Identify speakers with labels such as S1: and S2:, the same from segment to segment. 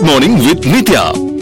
S1: good morning with Nithya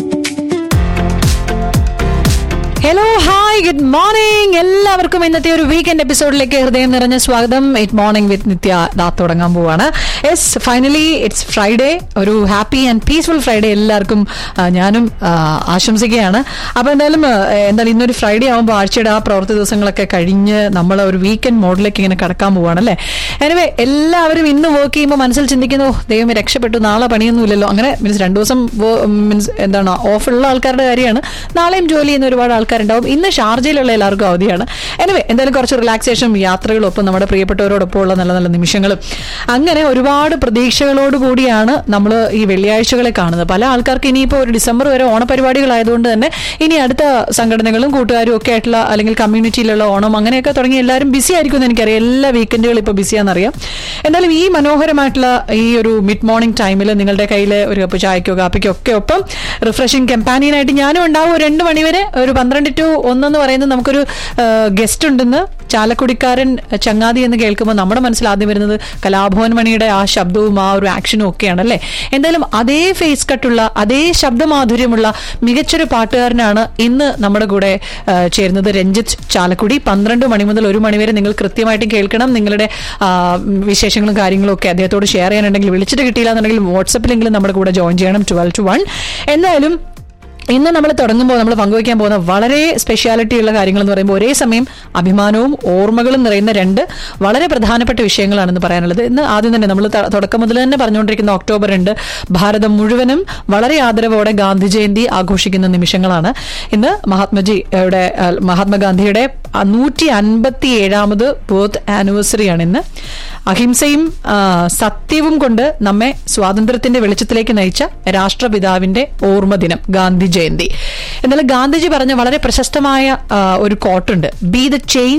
S2: hello hi good morning എല്ലാവർക്കും ഇന്നത്തെ ഒരു വീക്കെൻഡ് എപ്പിസോഡിലേക്ക് ഹൃദയം നിറഞ്ഞ സ്വാഗതം ഇറ്റ് മോർണിംഗ് വിത്ത് നിത്യ ദാ തുടങ്ങാൻ പോവാണ് യെസ് ഫൈനലി ഇറ്റ്സ് ഫ്രൈഡേ ഒരു ഹാപ്പി ആൻഡ് പീസ്ഫുൾ ഫ്രൈഡേ എല്ലാവർക്കും ആ, ഞാനും ആ, ആശംസിക്കുകയാണ് അപ്പോൾ എന്തായാലും ആ, എന്തായാലും ഇന്നൊരു ഫ്രൈഡേ ആകുമ്പോൾ ആഴ്ചയുടെ ആ പ്രവൃത്തി ദിവസങ്ങളൊക്കെ കഴിഞ്ഞ് നമ്മൾ ഒരു വീക്കെൻഡ് മോഡിലേക്ക് ഇങ്ങനെ കടക്കാൻ പോവാണ് അല്ലേ എനിവേ എല്ലാവരും ഇന്ന് വർക്ക് ചെയ്യുമ്പോൾ മനസ്സിൽ ചിന്തിക്കുന്നു "ഓ, ദൈവമേ രക്ഷപ്പെട്ടു നാളെ പണിയൊന്നുമില്ലല്ലോ അങ്ങനെ മീൻസ് രണ്ടു ദിവസം മീൻസ് എന്താണ് ഓഫുള്ള ആൾക്കാരുടെ കാര്യമാണ് നാളെയും ജോലി ചെയ്യുന്ന ഒരുപാട് ആൾക്കാരുണ്ടാവും ഇന്ന് ഷാർജയിലുള്ള എല്ലാവർക്കും അവധിയാണ് എനിവേ എന്തായാലും കുറച്ച് റിലാക്സേഷനും യാത്രകളും ഒപ്പം നമ്മുടെ പ്രിയപ്പെട്ടവരോടൊപ്പം ഉള്ള നല്ല നല്ല നിമിഷങ്ങളും അങ്ങനെ ഒരുപാട് പ്രതീക്ഷകളോട് കൂടിയാണ് നമ്മൾ ഈ വെള്ളിയാഴ്ചകളെ കാണുന്നത് പല ആൾക്കാർക്ക് ഇനിയിപ്പോൾ ഒരു ഡിസംബർ വരെ ഓണപരിപാടികളായതുകൊണ്ട് തന്നെ ഇനി അടുത്ത സംഘടനകളും കൂട്ടുകാരും ഒക്കെ ആയിട്ടുള്ള അല്ലെങ്കിൽ കമ്മ്യൂണിറ്റിയിലുള്ള ഓണം അങ്ങനെയൊക്കെ തുടങ്ങി എല്ലാവരും ബിസി ആയിരിക്കും എന്ന് എനിക്കറിയാം എല്ലാ വീക്കെൻഡുകളും ഇപ്പോൾ ബിസിയാണെന്നറിയാം എന്തായാലും ഈ മനോഹരമായിട്ടുള്ള ഈ ഒരു മിഡ് മോർണിംഗ് ടൈമിൽ നിങ്ങളുടെ കയ്യിൽ ഒരു കപ്പ് ചായക്കോ കാപ്പിക്കോ ഒക്കെ ഒപ്പം റിഫ്രഷിംഗ് കമ്പാനിയനായിട്ട് ഞാനും ഉണ്ടാവും ഒരു രണ്ട് മണിവരെ ഒരു പന്ത്രണ്ട് ടു ഒന്നെന്ന് പറയുന്നത് നമുക്കൊരു ഗസ്റ്റ് ഉണ്ടെന്ന് ചാലക്കുടിക്കാരൻ ചങ്ങാതി എന്ന് കേൾക്കുമ്പോൾ നമ്മുടെ മനസ്സിൽ ആദ്യം വരുന്നത് കലാഭവൻ മണിയുടെ ആ ശബ്ദവും ആ ഒരു ആക്ഷനും ഒക്കെയാണ് അല്ലേ എന്തായാലും അതേ ഫേസ് കട്ടുള്ള അതേ ശബ്ദമാധുര്യമുള്ള മികച്ചൊരു പാട്ടുകാരനാണ് ഇന്ന് നമ്മുടെ കൂടെ ആ, ചേരുന്നത് രഞ്ജിത്ത് ചാലക്കുടി പന്ത്രണ്ട് മണി മുതൽ ഒരു മണി വരെ നിങ്ങൾ കൃത്യമായിട്ട് കേൾക്കണം നിങ്ങളുടെ ആ, വിശേഷങ്ങളും കാര്യങ്ങളും ഒക്കെ അദ്ദേഹത്തോട് ഷെയർ ചെയ്യാനുണ്ടെങ്കിൽ വിളിച്ചിട്ട് കിട്ടിയില്ല എന്നുണ്ടെങ്കിൽ വാട്സപ്പിലെങ്കിലും നമ്മുടെ കൂടെ ജോയിൻ ചെയ്യണം ട്വൽവ് ടു വൺ എന്തായാലും ഇന്ന് നമ്മൾ തുടങ്ങുമ്പോൾ നമ്മൾ പങ്കുവയ്ക്കാൻ പോകുന്ന വളരെ സ്പെഷ്യാലിറ്റി ഉള്ള കാര്യങ്ങൾ എന്ന് പറയുമ്പോൾ ഒരേ സമയം അഭിമാനവും ഓർമ്മകളും നിറയുന്ന രണ്ട് വളരെ പ്രധാനപ്പെട്ട വിഷയങ്ങളാണെന്ന് പറയാനുള്ളത് ഇന്ന് ആദ്യം തന്നെ നമ്മൾ ത- തുടക്കം മുതൽ തന്നെ പറഞ്ഞുകൊണ്ടിരിക്കുന്ന ഒക്ടോബർ രണ്ട് ഭാരതം മുഴുവനും വളരെ ആദരവോടെ ഗാന്ധി ജയന്തി ആഘോഷിക്കുന്ന നിമിഷങ്ങളാണ് ഇന്ന് മഹാത്മജിയുടെ അഹ്, മഹാത്മാഗാന്ധിയുടെ നൂറ്റി അൻപത്തി ഏഴാമത് ബർത്ത് ആനിവേഴ്സറിയാണ് ഇന്ന് അഹിംസയും ആ, സത്യവും കൊണ്ട് നമ്മെ സ്വാതന്ത്ര്യത്തിന്റെ വെളിച്ചത്തിലേക്ക് നയിച്ച രാഷ്ട്രപിതാവിന്റെ ഓർമ്മ ദിനം ഗാന്ധി ജയന്തി എന്നാൽ ഗാന്ധിജി പറഞ്ഞ വളരെ പ്രശസ്തമായ ആ, ഒരു കോട്ടുണ്ട് ബി ദ ചേഞ്ച്